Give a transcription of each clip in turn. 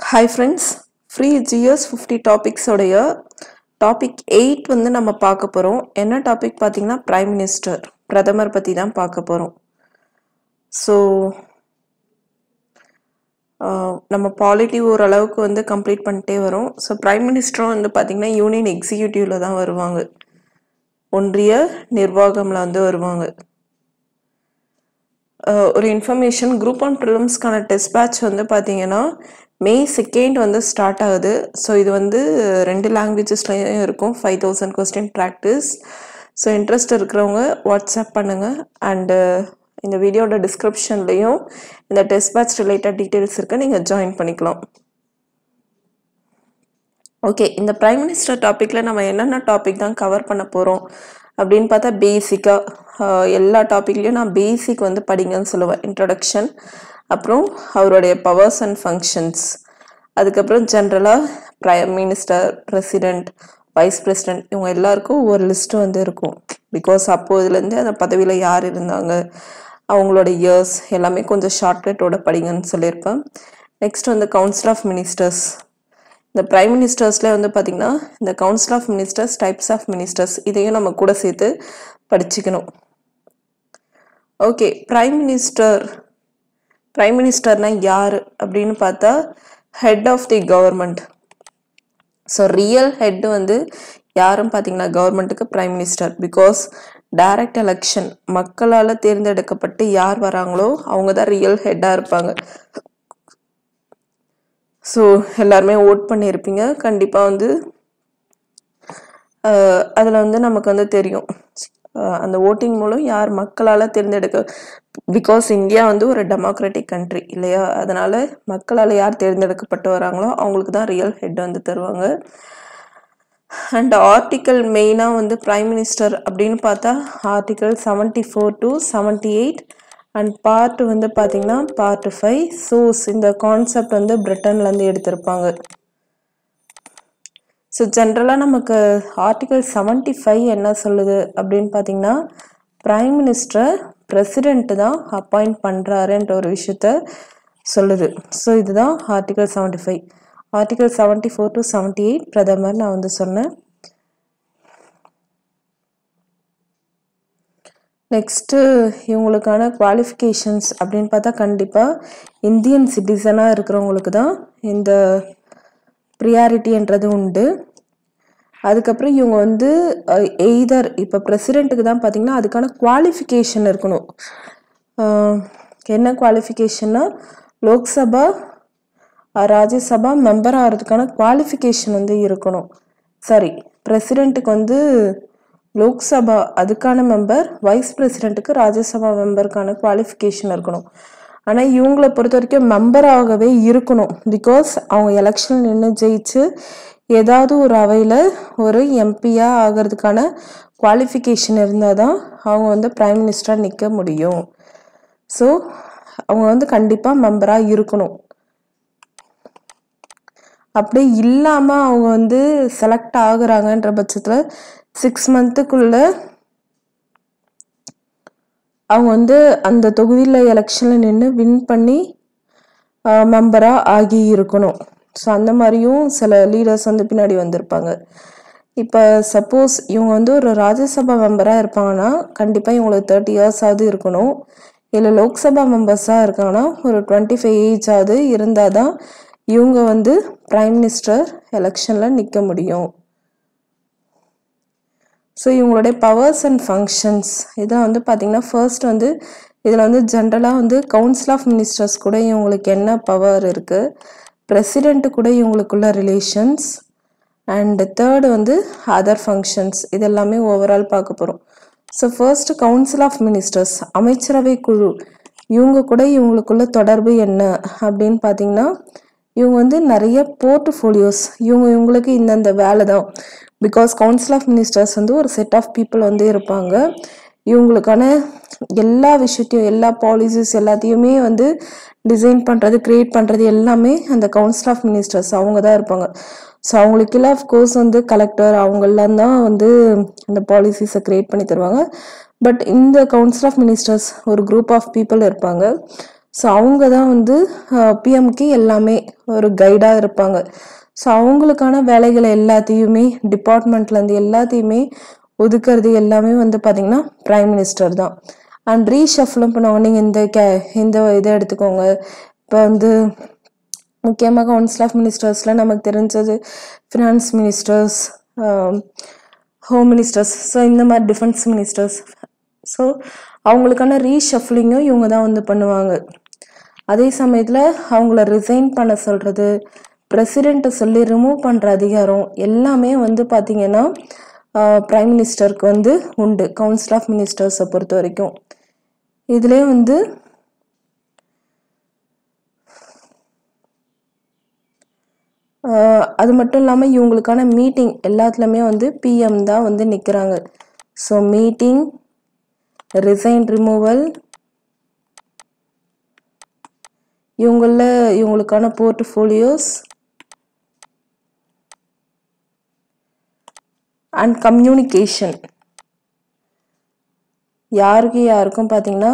hi friends free GS fifty டாபிக்ஸோடைய topic eight வந்து நம்ம பார்க்க போகிறோம் என்ன டாபிக் பார்த்தீங்கன்னா பிரைம் மினிஸ்டர் பிரதமர் பற்றி தான் பார்க்க போகிறோம் ஸோ நம்ம பாலிட்டி ஓரளவுக்கு வந்து கம்ப்ளீட் பண்ணிட்டே வரோம் ஸோ பிரைம் மினிஸ்டரும் வந்து பார்த்திங்கன்னா யூனியன் எக்ஸிக்யூட்டிவில் தான் வருவாங்க ஒன்றிய நிர்வாகமில் வந்து வருவாங்க அஹ் ஒரு இன்ஃபர்மேஷன் குரூப் ஒன் ப்ரிலிம்ஸ்க்கான டெஸ்ட் பேட்ச் வந்து பார்த்தீங்கன்னா மே செகண்ட் வந்து ஸ்டார்ட் ஆகுது ஸோ இது வந்து ரெண்டு லாங்குவேஜஸ்லையும் இருக்கும் five thousand question practice so interest இருக்கிறவங்க வாட்ஸ்அப் பண்ணுங்கள் அண்டு இந்த வீடியோட டிஸ்கிரிப்ஷன்லேயும் இந்த டெஸ்ட் பேட்ச் ரிலேட்டட் டீட்டெயில்ஸ் இருக்குது நீங்கள் ஜாயின் பண்ணிக்கலாம் ஓகே இந்த பிரைம் மினிஸ்டர் டாப்பிக்கில் நம்ம என்னென்ன டாபிக் தான் கவர் பண்ண போகிறோம் அப்படின்னு பார்த்தா பேசிக்காக எல்லா டாப்பிக்லேயும் நான் பேசிக் வந்து படிங்கன்னு சொல்லுவேன் இன்ட்ரடக்ஷன் அப்புறம் அவருடைய பவர்ஸ் அண்ட் ஃபங்க்ஷன்ஸ் அதுக்கப்புறம் ஜென்ரலாக prime minister president vice president இவங்க எல்லாருக்கும் ஒரு லிஸ்ட்டு வந்து இருக்கும் பிகாஸ் அப்போதுலேருந்து அந்த பதவியில் யார் இருந்தாங்க அவங்களோட இயர்ஸ் எல்லாமே கொஞ்சம் ஷார்ட்கட்டோட படிங்கன்னு சொல்லியிருப்பேன் நெக்ஸ்ட் வந்து கவுன்சில் ஆஃப் மினிஸ்டர்ஸ் இந்த பிரைம் மினிஸ்டர்ஸில் வந்து பார்த்திங்கன்னா இந்த council of ministers types of ministers இதையும் நம்ம கூட சேர்த்து படிச்சுக்கணும் ஓகே பிரைம் மினிஸ்டர் பிரைம் மினிஸ்டர்னா யார் அப்படின்னு பார்த்தா head of the government so real head வந்து யாரும் பார்த்தீங்கன்னா கவர்மெண்ட்டுக்கு prime minister because direct election மக்களால் தேர்ந்தெடுக்கப்பட்டு யார் வராங்களோ அவங்க தான் ரியல் ஹெட்டாக இருப்பாங்க ஸோ எல்லாருமே ஓட் பண்ணியிருப்பீங்க கண்டிப்பாக வந்து அதில் வந்து நமக்கு வந்து தெரியும் அந்த ஓட்டிங் மூலம் யார் மக்களால் தேர்ந்தெடுக்க பிகாஸ் இந்தியா வந்து ஒரு டெமோக்ராட்டிக் கண்ட்ரி இல்லையா அதனால் மக்களால் யார் தேர்ந்தெடுக்கப்பட்டு வராங்களோ அவங்களுக்கு தான் ரியல் ஹெட் வந்து தருவாங்க அண்ட் ஆர்டிக்கல் மெயினாக வந்து பிரைம் மினிஸ்டர் அப்படின்னு பார்த்தா article seventy four to seventy eight and part வந்து பார்த்தீங்கன்னா பார்ட் ஃபைவ் சோர்ஸ் இந்த கான்செப்ட் வந்து பிரிட்டன்லேருந்து எடுத்திருப்பாங்க ஸோ ஜென்ரலாக நமக்கு ஆர்டிகல் செவன்ட்டி ஃபைவ் என்ன சொல்லுது அப்படின்னு பார்த்தீங்கன்னா ப்ரைம் மினிஸ்டர் பிரசிடென்ட்டு தான் அப்பாயிண்ட் பண்ணுறாருன்ற ஒரு விஷயத்த சொல்லுது ஸோ இதுதான் article seventy five article seventy four to seventy eight பிரதமர் நான் வந்து சொன்னேன் நெக்ஸ்ட்டு இவங்களுக்கான குவாலிஃபிகேஷன்ஸ் அப்படின்னு பார்த்தா கண்டிப்பாக இந்தியன் சிட்டிசனாக இருக்கிறவங்களுக்கு தான் இந்த ப்ரியாரிட்டின்றது உண்டு அதுக்கப்புறம் இவங்க வந்து எய்தர் இப்போ பிரசிடெண்ட்டுக்கு தான் பார்த்தீங்கன்னா அதுக்கான குவாலிஃபிகேஷன் இருக்கணும் என்ன குவாலிஃபிகேஷன்னா லோக்சபா ராஜ்யசபா மெம்பர் ஆகிறதுக்கான குவாலிஃபிகேஷன் வந்து இருக்கணும் சரி பிரசிடெண்ட்டுக்கு வந்து லோக்சபா அதுக்கான மெம்பர் வைஸ் பிரசிடெண்ட்டுக்கு ராஜ்யசபா மெம்பருக்கான குவாலிஃபிகேஷன் இருக்கணும் ஆனால் இவங்கள பொறுத்த வரைக்கும் மெம்பராகவே இருக்கணும் பிகாஸ் அவங்க எலெக்ஷன் நின்று ஜெயிச்சு ஏதாவது ஒரு அவையில் ஒரு எம்பியாக ஆகிறதுக்கான குவாலிஃபிகேஷன் இருந்தால் தான் அவங்க வந்து ப்ரைம் மினிஸ்டராக நிற்க முடியும் ஸோ அவங்க வந்து கண்டிப்பாக மெம்பராக இருக்கணும் அப்படி இல்லாமல் அவங்க வந்து செலக்ட் ஆகுறாங்கன்ற பட்சத்தில் சிக்ஸ் மந்த்துக்குள்ளே அவங்க வந்து அந்த தொகுதியில் எலெக்ஷனில் நின்று வின் பண்ணி மெம்பராக ஆகி இருக்கணும் ஸோ அந்த மாதிரியும் சில லீடர்ஸ் வந்து பின்னாடி வந்திருப்பாங்க இப்போ சப்போஸ் இவங்க வந்து ஒரு ராஜ்யசபா மெம்பராக இருப்பாங்கன்னா கண்டிப்பாக இவங்களுக்கு தேர்ட்டி இயர்ஸாவது இருக்கணும் இல்லை லோக்சபா மெம்பர்ஸாக இருக்காங்கன்னா ஒரு டுவெண்ட்டி ஃபைவ் ஏஜ் ஆகுது இருந்தால் தான் இவங்க வந்து ப்ரைம் மினிஸ்டர் எலெக்ஷனில் நிற்க முடியும் ஸோ இவங்களுடைய பவர்ஸ் அண்ட் ஃபங்க்ஷன்ஸ் இதான் வந்து பார்த்திங்கன்னா ஃபர்ஸ்ட் வந்து இதில் வந்து ஜென்ரலாக வந்து கவுன்சில் ஆஃப் மினிஸ்டர்ஸ் கூட இவங்களுக்கு என்ன பவர் இருக்குது பிரசிடெண்ட்டு கூட இவங்களுக்குள்ள ரிலேஷன்ஸ் அண்ட் தேர்டு வந்து அதர் ஃபங்க்ஷன்ஸ் இது எல்லாமே ஓவரால் பார்க்க போகிறோம் so first council of ministers அமைச்சரவை குழு இவங்க கூட இவங்களுக்குள்ள தொடர்பு என்ன அப்படின்னு பார்த்தீங்கன்னா இவங்க வந்து நிறைய போர்ட்ஃபோலியோஸ் இவங்க இவங்களுக்கு இந்தந்த வேலை தான் பிகாஸ் கவுன்சில் ஆஃப் மினிஸ்டர்ஸ் வந்து ஒரு செட் ஆஃப் பீப்புள் வந்து இருப்பாங்க இவங்களுக்கான எல்லா விஷயத்தையும் எல்லா பாலிசிஸ் எல்லாத்தையுமே வந்து டிசைன் பண்ணுறது க்ரியேட் பண்ணுறது எல்லாமே அந்த கவுன்சில் ஆஃப் மினிஸ்டர்ஸ் அவங்க தான் இருப்பாங்க ஸோ அவங்களுக்கெல்லாம் அஃப்கோர்ஸ் வந்து கலெக்டர் அவங்கெல்லாம் தான் வந்து அந்த பாலிசிஸை க்ரியேட் பண்ணி தருவாங்க பட் இந்த கவுன்சில் ஆஃப் மினிஸ்டர்ஸ் ஒரு குரூப் ஆஃப் பீப்புள் இருப்பாங்க ஸோ அவங்க தான் வந்து பிஎம்க்கு எல்லாமே ஒரு கைடாக இருப்பாங்க ஸோ அவங்களுக்கான வேலைகளை எல்லாத்தையுமே டிபார்ட்மெண்ட்லேருந்து எல்லாத்தையுமே ஒதுக்குறது எல்லாமே வந்து பார்த்திங்கன்னா ப்ரைம் மினிஸ்டர் தான் அண்ட் ரீஷஃப்லும் பண்ணுவாங்க நீங்கள் இந்த கே இந்த இதை எடுத்துக்கோங்க இப்போ வந்து முக்கியமாக கவுன்சில் ஆஃப் மினிஸ்டர்ஸில் நமக்கு தெரிஞ்சது finance ministers home ministers so இந்த மாதிரி டிஃபென்ஸ் மினிஸ்டர்ஸ் ஸோ அவங்களுக்கான ரீஷஃப்லிங்கும் இவங்க தான் வந்து பண்ணுவாங்க அதே சமயத்தில் அவங்கள ரிசைன் பண்ண சொல்கிறது பிரசிடெண்ட்டை சொல்லி ரிமூவ் பண்ணுற அதிகாரம் எல்லாமே வந்து பார்த்திங்கன்னா ப்ரைம் மினிஸ்டருக்கு வந்து உண்டு கவுன்சில் ஆஃப் மினிஸ்டர்ஸை பொறுத்த வரைக்கும் இதிலே வந்து ஆஹ் அது மட்டும் இல்லாமல் இவங்களுக்கான மீட்டிங் எல்லாத்துலேயுமே வந்து பிஎம் தான் வந்து நிற்கிறாங்க ஸோ மீட்டிங் ரிசைன் ரிமூவல் இவங்கள இவங்களுக்கான போர்ட்ஃபோலியோஸ் அண்ட் கம்யூனிகேஷன் யாருக்கு யாருக்கும் பார்த்தீங்கன்னா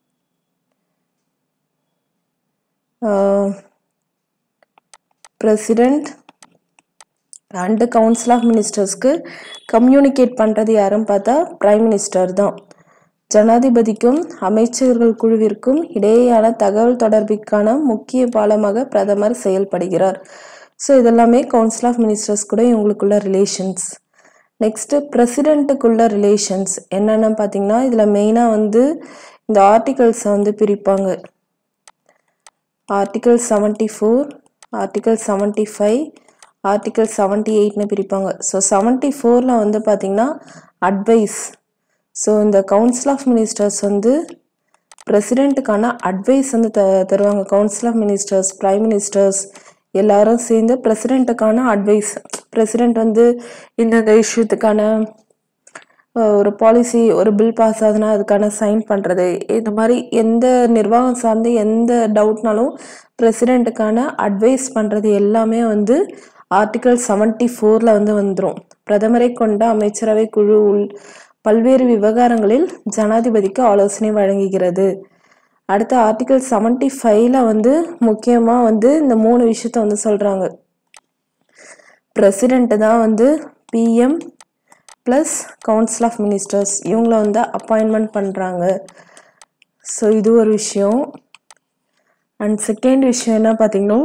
பிரசிடெண்ட் அண்டு கவுன்சில் ஆஃப் மினிஸ்டர்ஸ்க்கு கம்யூனிகேட் பண்ணுறது யாருன்னு பார்த்தா பிரைம் மினிஸ்டர் தான் ஜனாதிபதிக்கும் அமைச்சர்கள் குழுவிற்கும் இடையேயான தகவல் தொடர்பிற்கான முக்கிய பாலமாக பிரதமர் செயல்படுகிறார் ஸோ இதெல்லாமே கவுன்சில் ஆஃப் மினிஸ்டர்ஸ் கூட இவங்களுக்குள்ள ரிலேஷன்ஸ் நெக்ஸ்ட்டு பிரசிடெண்ட்டுக்குள்ள ரிலேஷன்ஸ் என்னென்னு பார்த்தீங்கன்னா இதில் மெயினாக வந்து இந்த ஆர்டிகல்ஸை வந்து பிரிப்பாங்க article seventy four article seventy five article seventy எயிட்னு பிரிப்பாங்க ஸோ செவன்ட்டி ஃபோரில் வந்து பார்த்திங்கன்னா அட்வைஸ் ஸோ இந்த கவுன்சில் ஆஃப் மினிஸ்டர்ஸ் வந்து பிரசிடெண்ட்டுக்கான அட்வைஸ் வந்து த தருவாங்க council of ministers prime ministers எல்லாரும் சேர்ந்து பிரசிடெண்ட்டுக்கான அட்வைஸ் பிரசிடெண்ட் வந்து இந்தந்த இஷ்யூத்துக்கான ஒரு பாலிசி ஒரு பில் பாஸ் ஆகுதுன்னா அதுக்கான சைன் பண்ணுறது இந்த மாதிரி எந்த நிர்வாகம் சார்ந்து எந்த டவுட்னாலும் பிரசிடெண்ட்டுக்கான அட்வைஸ் பண்ணுறது எல்லாமே வந்து ஆர்டிகல் செவன்ட்டி ஃபோரில் வந்து வந்துடும் பிரதமரை கொண்ட அமைச்சரவை குழு உள் பல்வேறு விவகாரங்களில் ஜனாதிபதிக்கு ஆலோசனை வழங்குகிறது அடுத்த ஆர்டிகல் செவன்ட்டி ஃபைவ்ல வந்து முக்கியமாக வந்து இந்த மூணு விஷயத்த வந்து சொல்கிறாங்க பிரசிடெண்ட்டு தான் வந்து PM plus council of ministers இவங்கள வந்து அப்பாயின்மெண்ட் பண்ணுறாங்க ஸோ இது ஒரு விஷயம் அண்ட் செகண்ட் விஷயம் என்ன பார்த்தீங்கன்னா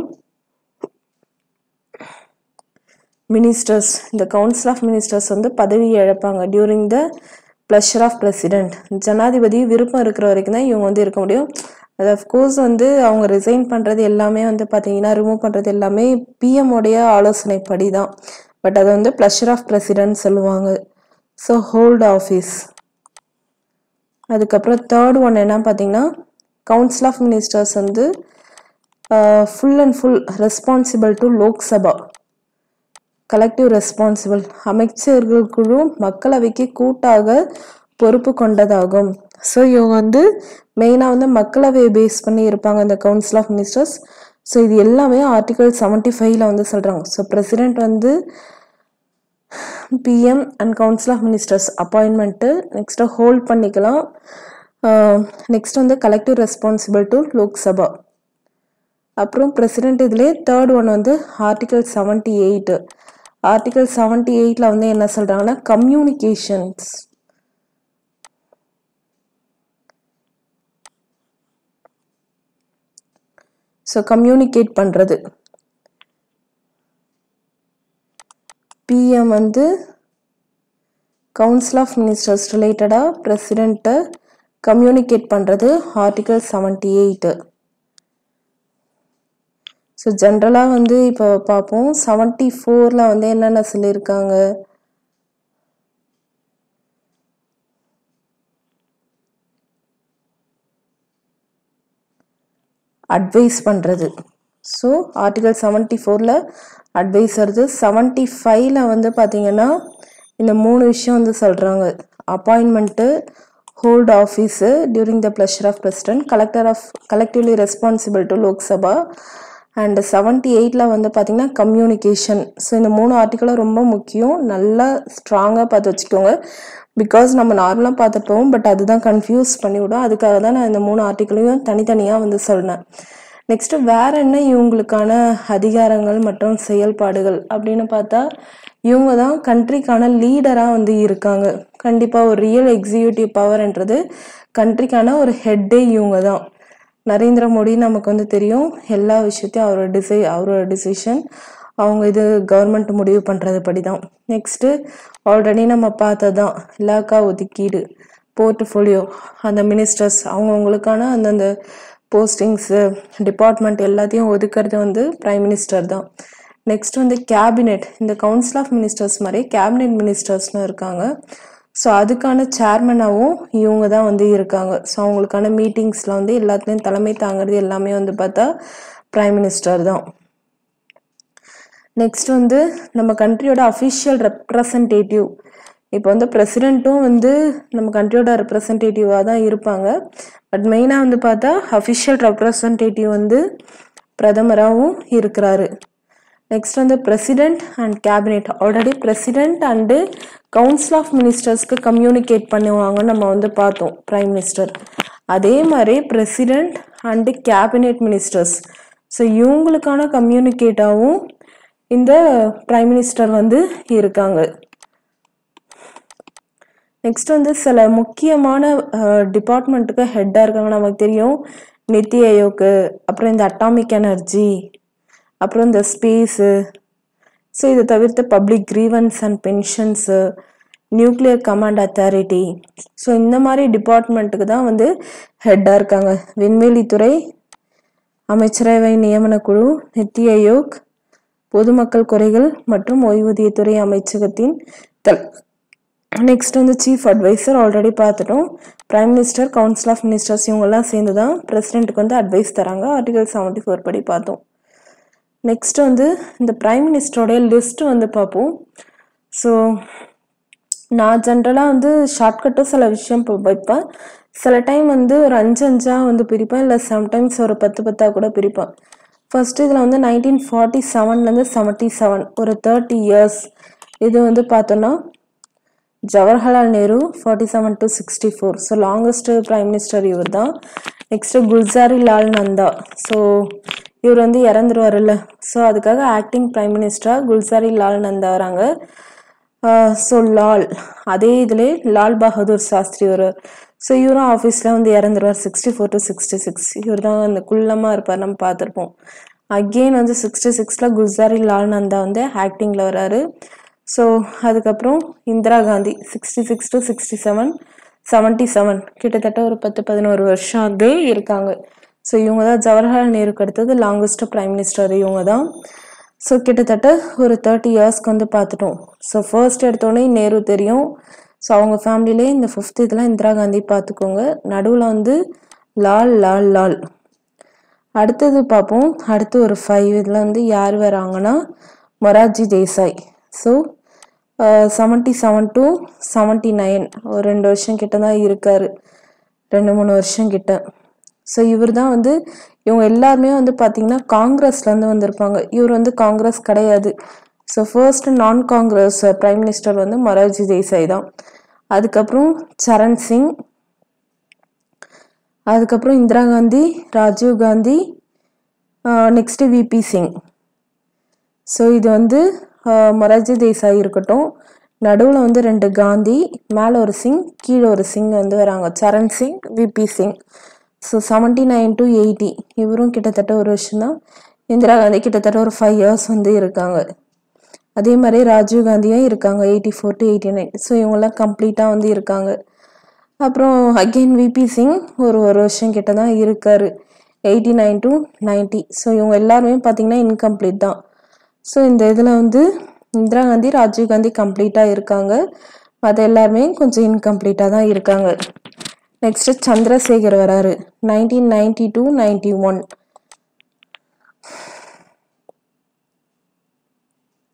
மினிஸ்டர்ஸ் இந்த கவுன்சில் ஆஃப் மினிஸ்டர்ஸ் வந்து பதவி இழப்பாங்க during the pleasure of president ஜனாதிபதி விருப்பம் இருக்கிற வரைக்கும் தான் இவங்க வந்து இருக்க முடியும் அது அஃப்கோர்ஸ் வந்து அவங்க ரிசைன் பண்ணுறது எல்லாமே வந்து பார்த்தீங்கன்னா ரிமூவ் பண்ணுறது எல்லாமே பிஎம் உடைய ஆலோசனைப்படி தான் பட் அது வந்து ப்ளஷர் ஆஃப் பிரசிடென்ட் சொல்லுவாங்க ஸோ ஹோல்ட் ஆஃபீஸ் அதுக்கப்புறம் தேர்ட் ஒன் என்ன பார்த்தீங்கன்னா கவுன்சில் ஆஃப் மினிஸ்டர்ஸ் வந்து full and full responsible to Lok Sabha collective responsible அமைச்சர்கள் குழு மக்களவைக்கு கூட்டாக பொறுப்பு கொண்டதாகும் ஸோ இவங்க வந்து மெயினாக வந்து மக்களவையை பேஸ் பண்ணி இருப்பாங்க இந்த கவுன்சில் ஆஃப் மினிஸ்டர்ஸ் ஸோ இது எல்லாமே ஆர்டிகல் செவன்ட்டி ஃபைவ்ல வந்து சொல்கிறாங்க ஸோ பிரசிடெண்ட் வந்து PM and council of ministers appointment next hold பண்ணிக்கலாம் நெக்ஸ்ட் வந்து கலெக்டிவ் ரெஸ்பான்சிபிள் டு லோக்சபா அப்புறம் பிரசிடெண்ட் இதுலேயே தேர்ட் ஒன் வந்து article seventy eight article seventy எயிட்டில் வந்து என்ன சொல்கிறாங்கன்னா கம்யூனிகேஷன்ஸ் ஸோ கம்யூனிகேட் பண்ணுறது பிஎம் வந்து கவுன்சில் ஆஃப் மினிஸ்டர்ஸ் ரிலேட்டடாக பிரசிடெண்ட்டை கம்யூனிகேட் பண்ணுறது ஆர்டிகல் செவன்ட்டி எயிட்டு ஸோ ஜென்ரலாக வந்து இப்போ பார்ப்போம் செவன்ட்டி ஃபோரில் வந்து என்னென்ன சொல்லியிருக்காங்க அட்வைஸ் பண்ணுறது ஸோ ஆர்டிகல் செவன்ட்டி ஃபோரில் அட்வைஸ் வருது செவன்ட்டி ஃபைவ்ல வந்து பார்த்தீங்கன்னா இந்த மூணு விஷயம் வந்து சொல்கிறாங்க appointment hold office during the pleasure of president collector of collectively responsible to Lok Sabha and seventy எயிட்டில் வந்து பார்த்திங்கன்னா கம்யூனிகேஷன் ஸோ இந்த மூணு ஆர்டிக்கலும் ரொம்ப முக்கியம் நல்லா ஸ்ட்ராங்காக பார்த்து வச்சுக்கோங்க பிகாஸ் நம்ம நார்மலாக பார்த்துப்போம் பட் அதுதான் கன்ஃபியூஸ் பண்ணிவிடும் அதுக்காக தான் நான் இந்த மூணு ஆர்டிக்கலையும் தனித்தனியாக வந்து சொன்னேன் நெக்ஸ்ட்டு வேற என்ன இவங்களுக்கான அதிகாரங்கள் மற்றும் செயல்பாடுகள் அப்படின்னு பார்த்தா இவங்க தான் கண்ட்ரிக்கான லீடராக வந்து இருக்காங்க கண்டிப்பாக ஒரு ரியல் எக்ஸிக்யூட்டிவ் பவர்ன்றது கண்ட்ரிக்கான ஒரு ஹெட்டே இவங்க தான் நரேந்திர மோடி நமக்கு வந்து தெரியும் எல்லா விஷயத்தையும் அவரோட டிசை அவரோட டிசிஷன் அவங்க இது கவர்மெண்ட் முடிவு பண்ணுறது படி தான் நெக்ஸ்ட்டு ஆல்ரெடி நம்ம பார்த்ததான் இலாக்கா ஒதுக்கீடு போர்ட்ஃபோலியோ அந்த மினிஸ்டர்ஸ் அவங்கவுங்களுக்கான அந்தந்த போஸ்டிங்ஸு டிபார்ட்மெண்ட் எல்லாத்தையும் ஒதுக்குறது வந்து பிரைம் மினிஸ்டர் தான் நெக்ஸ்ட் வந்து கேபினெட் இந்த கவுன்சில் ஆஃப் மினிஸ்டர்ஸ் மாதிரி கேபினெட் மினிஸ்டர்ஸ்னு இருக்காங்க ஸோ அதுக்கான சேர்மனாகவும் இவங்க தான் வந்து இருக்காங்க ஸோ அவங்களுக்கான மீட்டிங்ஸில் வந்து எல்லாத்துலேயும் தலைமை தாங்கிறது எல்லாமே வந்து பார்த்தா பிரைம் மினிஸ்டர் தான் நெக்ஸ்ட் வந்து நம்ம கண்ட்ரியோட அஃபிஷியல் ரெப்ரசன்டேட்டிவ் இப்போ வந்து பிரசிடெண்ட்டும் வந்து நம்ம கண்ட்ரியோட ரெப்ரசன்டேட்டிவாக தான் இருப்பாங்க பட் மெயினாக வந்து பார்த்தா அஃபிஷியல் ரெப்ரசன்டேட்டிவ் வந்து பிரதமராகவும் இருக்கிறாரு நெக்ஸ்ட் வந்து president and cabinet already president and council of மினிஸ்டர்ஸ்க்கு கம்யூனிகேட் பண்ணுவாங்கன்னு நம்ம வந்து பார்த்தோம் பிரைம் மினிஸ்டர் அதே மாதிரி president and cabinet ministers so இவங்களுக்கான கம்யூனிகேட்டாகவும் இந்த பிரைம் மினிஸ்டர் வந்து இருக்காங்க நெக்ஸ்ட் வந்து சில முக்கியமான டிபார்ட்மெண்ட்டுக்கு ஹெட்டாக இருக்காங்க நமக்கு தெரியும் நித்தி ஆயோக்கு அப்புறம் இந்த அட்டாமிக் எனர்ஜி அப்புறம் இந்த ஸ்பேஸு ஸோ இதை தவிர்த்து public grievances and pensions nuclear command authority so இந்த மாதிரி டிபார்ட்மெண்ட்டுக்கு தான் வந்து ஹெட்டாக இருக்காங்க விண்வெளித்துறை அமைச்சரவை நியமன குழு நித்தி ஆயோக் பொதுமக்கள் குறைகள் மற்றும் ஓய்வூதியத்துறை அமைச்சகத்தின் தல் நெக்ஸ்ட் வந்து சீஃப் அட்வைசர் ஆல்ரெடி பார்த்துட்டோம் prime minister council of ministers இவங்கெல்லாம் சேர்ந்து தான் பிரசிடென்ட்டுக்கு வந்து அட்வைஸ் தராங்க ஆர்டிகல் செவன்ட்டி ஃபோர் படி பார்த்தோம் நெக்ஸ்ட் வந்து இந்த பிரைம் மினிஸ்டரோடைய லிஸ்ட் வந்து பார்ப்போம் ஸோ நான் ஜென்ரலாக வந்து ஷார்ட்கட்டும் சில விஷயம் இப்போ வைப்பேன் சில டைம் வந்து ஒரு அஞ்சு அஞ்சாக வந்து பிரிப்பேன் இல்லை சம்டைம்ஸ் ஒரு பத்து பத்தாக கூட பிரிப்பேன் ஃபர்ஸ்ட் இதில் வந்து நைன்டீன் ஃபார்ட்டி செவன்லேருந்து செவன்ட்டி செவன் ஒரு தேர்ட்டி இயர்ஸ் இது வந்து பார்த்தோன்னா Jawaharlal Nehru forty seven to sixty four so longest prime minister இவர் தான் நெக்ஸ்ட்டு குல்சாரி லால் நந்தா ஸோ இவர் வந்து இறந்துருவாருல்ல ஸோ அதுக்காக ஆக்டிங் பிரைம் மினிஸ்டராக குல்சாரி லால் நந்தா வராங்க ஸோ லால் அதே இதிலே லால் பகதூர் சாஸ்திரி வருவார் ஸோ இவரும் ஆஃபீஸில் வந்து இறந்துருவார் sixty four to sixty six இவர் தான் அந்த குள்ளமாக இருப்பார் நம்ம பார்த்துருப்போம் அகெயின் வந்து சிக்ஸ்டி சிக்ஸில் குல்சாரி லால் நந்தா வந்து ஆக்டிங்கில் வராரு ஸோ அதுக்கப்புறம் Indira Gandhi sixty six to sixty seven seventy seven கிட்டத்தட்ட ஒரு பத்து பதினோரு வருஷம் வந்து இருக்காங்க ஸோ இவங்க தான் ஜவஹர்லால் நேருக்கு அடுத்தது லாங்கஸ்ட் பிரைம் மினிஸ்டர் இவங்க தான் ஸோ கிட்டத்தட்ட ஒரு தேர்ட்டி இயர்ஸ்க்கு வந்து பார்த்துட்டோம் ஸோ ஃபர்ஸ்ட் எடுத்தோடனே நேரு தெரியும் ஸோ அவங்க ஃபேமிலியிலே இந்த ஃபிஃப்த் இதில் இந்திரா காந்தி பார்த்துக்கோங்க நடுவில் வந்து லால் லால் லால் அடுத்தது பார்ப்போம் அடுத்து ஒரு ஃபைவ் இதில் வந்து யார் வராங்கன்னா Morarji Desai so seventy seven to seventy nine ஒரு ரெண்டு வருஷம் கிட்ட தான் இருக்கார் ரெண்டு மூணு வருஷம் கிட்ட ஸோ இவர் தான் வந்து இவங்க எல்லாருமே வந்து பார்த்தீங்கன்னா காங்கிரஸ்லேருந்து வந்திருப்பாங்க இவர் வந்து காங்கிரஸ் கிடையாது ஸோ ஃபர்ஸ்ட் நான் காங்கிரஸ் பிரைம் மினிஸ்டர் வந்து மொரார்ஜி தேசாய் தான் அதுக்கப்புறம் சரண் சிங் அதுக்கப்புறம் இந்திரா காந்தி ராஜீவ் காந்தி நெக்ஸ்ட்டு விபி சிங் ஸோ இது வந்து மொரார்ஜி தேசாய் இருக்கட்டும் நடுவில் வந்து ரெண்டு காந்தி மேலே ஒரு சிங் கீழே ஒரு சிங் வந்து வராங்க Charan Singh VP Singh so seventy nine to eighty இவரும் கிட்டத்தட்ட ஒரு வருஷம் தான் இந்திரா காந்தி கிட்டத்தட்ட ஒரு ஃபைவ் இயர்ஸ் வந்து இருக்காங்க அதே மாதிரி ராஜீவ் காந்தியும் இருக்காங்க eighty four to eighty nine so இவங்கெல்லாம் கம்ப்ளீட்டாக வந்து இருக்காங்க அப்புறம் அகெயின் விபி சிங் ஒரு ஒரு வருஷம் கிட்ட தான் இருக்காரு eighty nine to ninety so இவங்க எல்லாருமே பார்த்தீங்கன்னா இன்கம்ப்ளீட் தான் ஸோ இந்த இதில் வந்து இந்திரா காந்தி ராஜீவ் காந்தி கம்ப்ளீட்டாக இருக்காங்க மற்ற எல்லாருமே கொஞ்சம் இன்கம்ப்ளீட்டாக தான் இருக்காங்க நெக்ஸ்ட் சந்திரசேகர் வராரு nineteen ninety to ninety one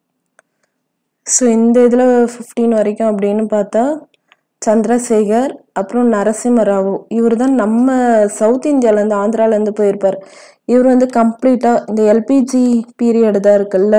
so இந்த இதில் ஃபிஃப்டீன் வரைக்கும் அப்படின்னு பார்த்தா சந்திரசேகர் அப்புறம் நரசிம்மராவு இவர் தான் நம்ம சவுத் இந்தியாவிலேருந்து ஆந்திராலேருந்து போயிருப்பார் இவர் வந்து கம்ப்ளீட்டாக இந்த எல்பிஜி பீரியட் தான் இருக்குல்ல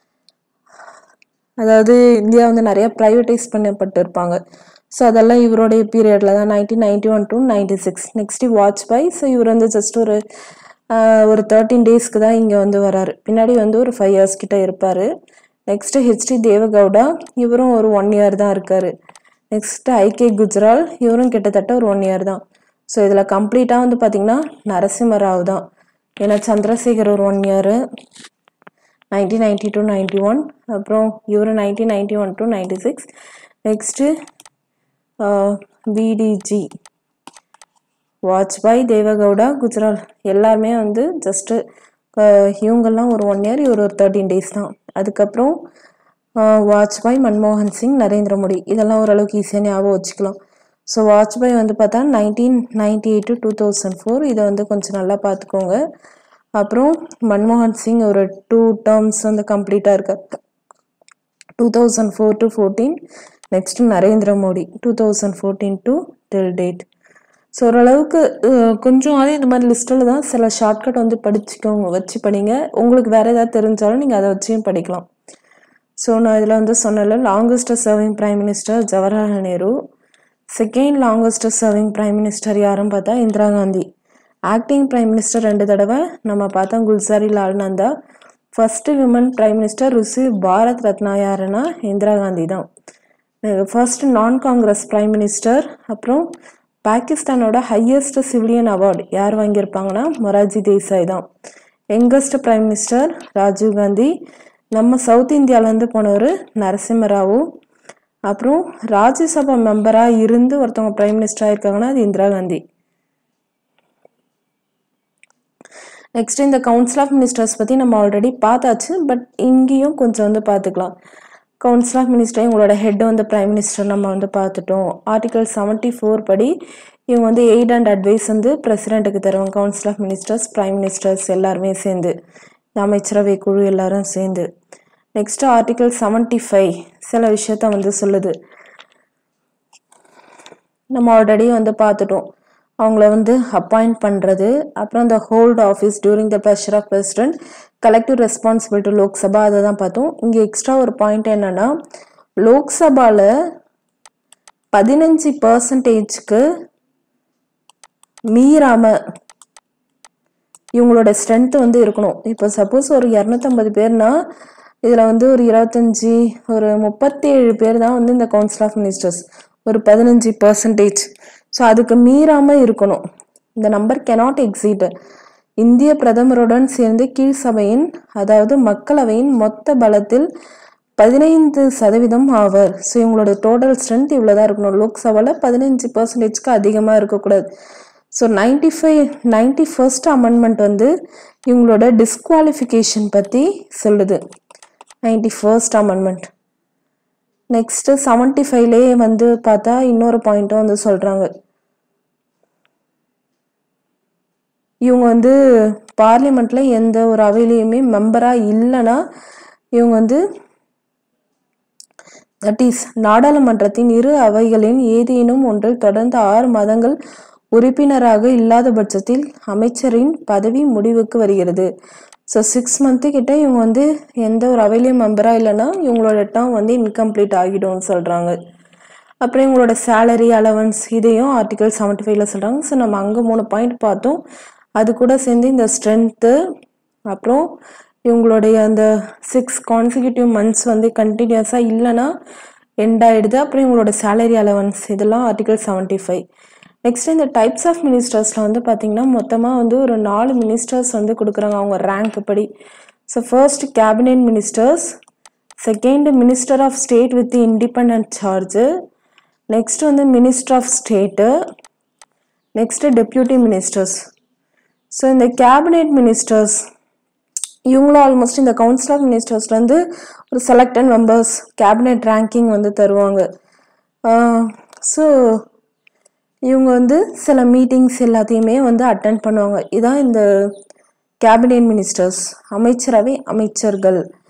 அதாவது இந்தியா வந்து நிறைய ப்ரைவேட்டைஸ் பண்ணப்பட்டிருப்பாங்க ஸோ அதெல்லாம் இவருடைய பீரியடில் தான் nineteen ninety one to ninety six next Vajpayee so இவர் வந்து ஜஸ்ட் ஒரு ஆஹ், ஒரு தேர்ட்டீன் டேஸ்க்கு தான் இங்கே வந்து வராரு பின்னாடி வந்து ஒரு ஃபைவ் இயர்ஸ் கிட்ட இருப்பார் நெக்ஸ்ட்டு ஹெச்டி தேவகவுடா இவரும் ஒரு ஒன் இயர் தான் இருக்காரு நெக்ஸ்ட்டு ஐகே குஜ்ரால் இவரும் கிட்டத்தட்ட ஒரு ஒன் இயர் தான் ஸோ இதில் கம்ப்ளீட்டாக வந்து பார்த்திங்கன்னா நரசிம்மராவ் தான் ஏன்னா சந்திரசேகர் ஒரு one year nineteen ninety to ninety one அப்புறம் இவர் nineteen ninety one to ninety six next விடிஜி வாஜ்பாய் தேவகவுடா குஜரால் எல்லாருமே வந்து ஜஸ்ட்டு இவங்கெல்லாம் ஒரு ஒன் இயர் இவர் ஒரு தேர்ட்டீன் டேஸ் தான் அதுக்கப்புறம் ஆஹ், வாஜ்பாய் மன்மோகன் சிங் நரேந்திர மோடி இதெல்லாம் ஓரளவுக்கு ஈஸியாக ஞாபகம் வச்சுக்கலாம் ஸோ வாஜ்பாய் வந்து பார்த்தா nineteen ninety eight to two thousand four இதை வந்து கொஞ்சம் நல்லா பார்த்துக்கோங்க அப்புறம் மன்மோகன் சிங் ஒரு டூ டேர்ம்ஸ் வந்து கம்ப்ளீட்டாக இருக்கார் two thousand four to fourteen next Narendra Modi two thousand fourteen to till date so ஓரளவுக்கு அஹ், கொஞ்சம் அதே இந்த மாதிரி லிஸ்ட்டில் தான் சில ஷார்ட்கட் வந்து படிச்சுக்கோங்க வச்சு படிங்க உங்களுக்கு வேறு ஏதாவது தெரிஞ்சாலும் நீங்கள் அதை வச்சியும் படிக்கலாம் ஸோ நான் இதில் வந்து சொன்னல longest serving prime minister Jawaharlal Nehru second longest serving prime minister யாருன்னு பார்த்தா Indira Gandhi acting prime minister ரெண்டு தடவை நம்ம பார்த்தோம் Gulzari Lal Nanda first women prime minister receive Bharat Ratna யாருன்னா இந்திரா காந்தி தான் ஃபர்ஸ்ட் நான் காங்கிரஸ் பிரைம் மினிஸ்டர் அப்புறம் பாகிஸ்தானோட ஹையஸ்ட் சிவிலியன் அவார்டு யார் வாங்கியிருப்பாங்கன்னா மொராஜி தேசாய் தான் youngest prime minister Rajiv Gandhi நம்ம சவுத் இந்தியாவிலேருந்து போனவர் நரசிம்மராவு அப்புறம் ராஜ்யசபா மெம்பராக இருந்து ஒருத்தவங்க பிரைம் மினிஸ்டராக இருக்காங்கன்னா அது இந்திரா காந்தி நெக்ஸ்ட் இந்த கவுன்சில் ஆஃப் மினிஸ்டர்ஸ் பற்றி நம்ம ஆல்ரெடி பார்த்தாச்சு பட் இங்கேயும் கொஞ்சம் வந்து பார்த்துக்கலாம் கவுன்சில் ஆஃப் மினிஸ்டர் இவங்களோட ஹெட் வந்து பிரைம் மினிஸ்டர் நம்ம வந்து பார்த்துட்டோம் ஆர்டிகல் செவன்ட்டி ஃபோர் படி இவங்க வந்து எய்ட் அண்ட் அட்வைஸ் வந்து பிரசிடென்ட்டுக்கு தருவாங்க council of ministers prime ministers எல்லாருமே சேர்ந்து இந்த அமைச்சரவை குழு எல்லாரும் சேர்ந்து நெக்ஸ்ட் ஆர்டிகல் செவன்ட்டி ஃபைவ் சில விஷயத்த வந்து சொல்லுது நம்ம ஆல்ரெடி வந்து பார்த்துட்டோம் அவங்கள வந்து அப்பாயிண்ட் பண்ணுறது அப்புறம் இந்த hold office during the pleasure of president collective responsibility Lok Sabha அதை தான் பார்த்தோம் இங்கே எக்ஸ்ட்ரா ஒரு பாயிண்ட் என்னன்னா லோக்சபாவில் பதினஞ்சு பர்சன்டேஜ்க்கு மீறாம இவங்களோட ஸ்ட்ரென்த் வந்து இருக்கணும் இப்போ சப்போஸ் ஒரு இரநூத்தம்பது பேர்னா இதில் வந்து ஒரு இருபத்தஞ்சி ஒரு முப்பத்தேழு பேர் தான் வந்து இந்த கவுன்சில் ஆஃப் மினிஸ்டர்ஸ் ஒரு பதினஞ்சு பர்சன்டேஜ் ஸோ அதுக்கு மீறாம இருக்கணும் இந்த நம்பர் கெனாட் எக்ஸீட் இந்திய பிரதமருடன் சேர்ந்து கீழ் சபையின் அதாவது மக்களவையின் மொத்த பலத்தில் பதினைந்து சதவீதம் ஆவர் ஸோ இவங்களோட டோட்டல் ஸ்ட்ரென்த் இவ்வளோதான் இருக்கணும் லோக்சபாவில் பதினஞ்சு பர்சன்டேஜ்க்கு அதிகமாக இருக்கக்கூடாது so ninety five ninety first amendment வந்து இவங்களோட டிஸ்குவாலிஃபிகேஷன் பற்றி சொல்லுது ninety first amendment next seventy ஃபைவ்லேயே வந்து பார்த்தா இன்னொரு பாயிண்ட்டும் வந்து சொல்கிறாங்க இவங்க வந்து பார்லிமெண்ட்ல எந்த ஒரு அவையிலையுமே மெம்பராக இல்லைன்னா இவங்க வந்து தட் இஸ் நாடாளுமன்றத்தின் இரு அவைகளின் ஏதேனும் ஒன்றில் தொடர்ந்து ஆறு மாதங்கள் உறுப்பினராக இல்லாத பட்சத்தில் அமைச்சரின் பதவி முடிவுக்கு வருகிறது ஸோ சிக்ஸ் மந்த்து கிட்ட இவங்க வந்து எந்த ஒரு அவையிலையும் மெம்பராக இல்லைன்னா இவங்களோட டேர்ம் வந்து இன்கம்ப்ளீட் ஆகிடும்னு சொல்கிறாங்க அப்புறம் இவங்களோட சேலரி அலவன்ஸ் இதையும் ஆர்டிகல் செவன்ட்டி ஃபைவ்ல சொல்கிறாங்க ஸோ நம்ம அங்கே மூணு பாயிண்ட் பார்த்தோம் அது கூட சேர்ந்து இந்த ஸ்ட்ரென்த்து அப்புறம் இவங்களுடைய அந்த சிக்ஸ் கான்சிக்யூட்டிவ் மந்த்ஸ் வந்து கண்டினியூஸாக இல்லைன்னா எண்ட் ஆயிடுது அப்புறம் இவங்களோட சேலரி அலவன்ஸ் இதெல்லாம் ஆர்டிகல் செவன்ட்டி ஃபைவ் நெக்ஸ்ட் இந்த டைப்ஸ் ஆஃப் மினிஸ்டர்ஸில் வந்து பார்த்தீங்கன்னா மொத்தமாக வந்து ஒரு நாலு மினிஸ்டர்ஸ் வந்து கொடுக்குறாங்க அவங்க ரேங்க் படி so first cabinet ministers second minister of state with independent charge next வந்து minister of state next deputy ministers so இந்த கேபினெட் மினிஸ்டர்ஸ் இவங்களும் ஆல்மோஸ்ட் இந்த கவுன்சில் ஆஃப் மினிஸ்டர்ஸ்ல வந்து ஒரு செலக்டட் மெம்பர்ஸ் கேபினெட் ரேங்கிங் வந்து தருவாங்க ஸோ இவங்க வந்து சில மீட்டிங்ஸ் எல்லாத்தையுமே வந்து அட்டன் பண்ணுவாங்க இதான் இந்த கேபினெட் மினிஸ்டர்ஸ் அமைச்சரவை அமைச்சர்கள்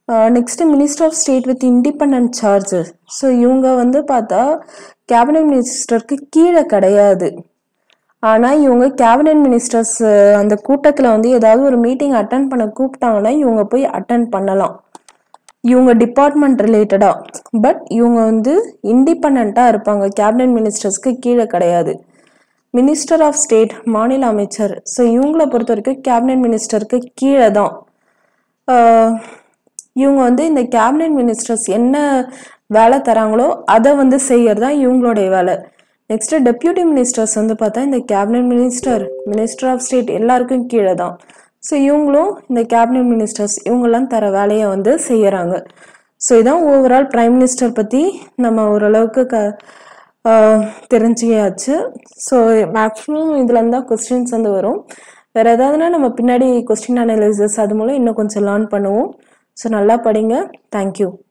next minister of state with independent charges so இவங்க வந்து பார்த்தா கேபினட் மினிஸ்டருக்கு கீழே கிடையாது ஆனால் இவங்க கேபினட் மினிஸ்டர்ஸ் அந்த கூட்டத்தில் வந்து ஏதாவது ஒரு மீட்டிங் அட்டன் பண்ண கூப்பிட்டாங்கன்னா இவங்க போய் அட்டன் பண்ணலாம் இவங்க டிபார்ட்மெண்ட் ரிலேட்டடாக பட் இவங்க வந்து இண்டிபெண்ட்டாக இருப்பாங்க கேபினட் மினிஸ்டர்ஸ்க்கு கீழே கிடையாது மினிஸ்டர் ஆஃப் ஸ்டேட் மாநில அமைச்சர் ஸோ இவங்கள பொறுத்த வரைக்கும் கேபினட் மினிஸ்டருக்கு கீழே தான் ஆஹ் இவங்க வந்து இந்த கேபினட் மினிஸ்டர்ஸ் என்ன வேலை தராங்களோ அதை வந்து செய்யறது தான் இவங்களுடைய வேலை நெக்ஸ்ட் டெப்யூட்டி மினிஸ்டர்ஸ் வந்து பார்த்தா இந்த cabinet minister minister of state எல்லாருக்கும் கீழே தான் ஸோ இவங்களும் இந்த கேபினட் மினிஸ்டர்ஸ் இவங்கெல்லாம் தர வேலையை வந்து செய்யறாங்க ஸோ இதான் ஓவரால் பிரைம் மினிஸ்டர் பற்றி நம்ம ஓரளவுக்கு க ஆஹ் தெரிஞ்சியாச்சு ஸோ மேக்ஸிமம் இதுலேருந்து தான் கொஸ்டின்ஸ் வந்து வரும் வேறு ஏதாவதுனா நம்ம பின்னாடி கொஸ்டின் அனலைசஸ் அது மூலம் இன்னும் கொஞ்சம் லேர்ன் பண்ணுவோம் ஸோ நல்லா படிங்க தேங்க்யூ